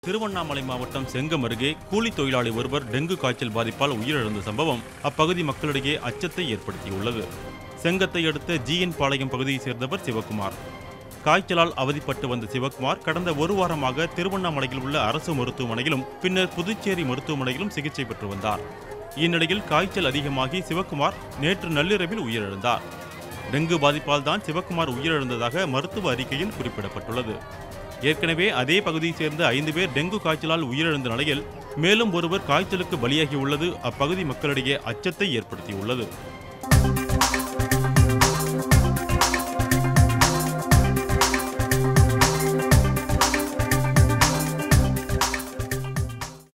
திருவண்ணாமலை மாவட்டம் செங்கம் அருகே கூலி தொழிலாளி ஒருவர் டெங்கு காய்ச்சல் பாதிப்பால் உயிரிழந்த சம்பவம் அப்பகுதி மக்களிடையே அச்சத்தை ஏற்படுத்தியுள்ளது செங்கத்தை அடுத்த ஜிஎன் பாளையம் பகுதியைச் சேர்ந்தவர் சிவகுமார் காய்ச்சலால் அவதிப்பட்டு வந்த சிவகுமார் கடந்த ஒரு வாரமாக திருவண்ணாமலையில் உள்ள அரசு மருத்துவமனையிலும் பின்னர் புதுச்சேரி மருத்துவமனையிலும் சிகிச்சை பெற்று வந்தார் இந்நிலையில் காய்ச்சல் அதிகமாகி சிவகுமார் நேற்று நள்ளிரவில் உயிரிழந்தார் டெங்கு பாதிப்பால் தான் சிவகுமார் உயிரிழந்ததாக மருத்துவ அறிக்கையில் குறிப்பிடப்பட்டுள்ளது ஏற்கனவே அதே பகுதியைச் சேர்ந்த ஐந்து பேர் டெங்கு காய்ச்சலால் உயிரிழந்த நிலையில் மேலும் ஒருவர் காய்ச்சலுக்கு பலியாகியுள்ளது அப்பகுதி மக்களிடையே அச்சத்தை ஏற்படுத்தியுள்ளது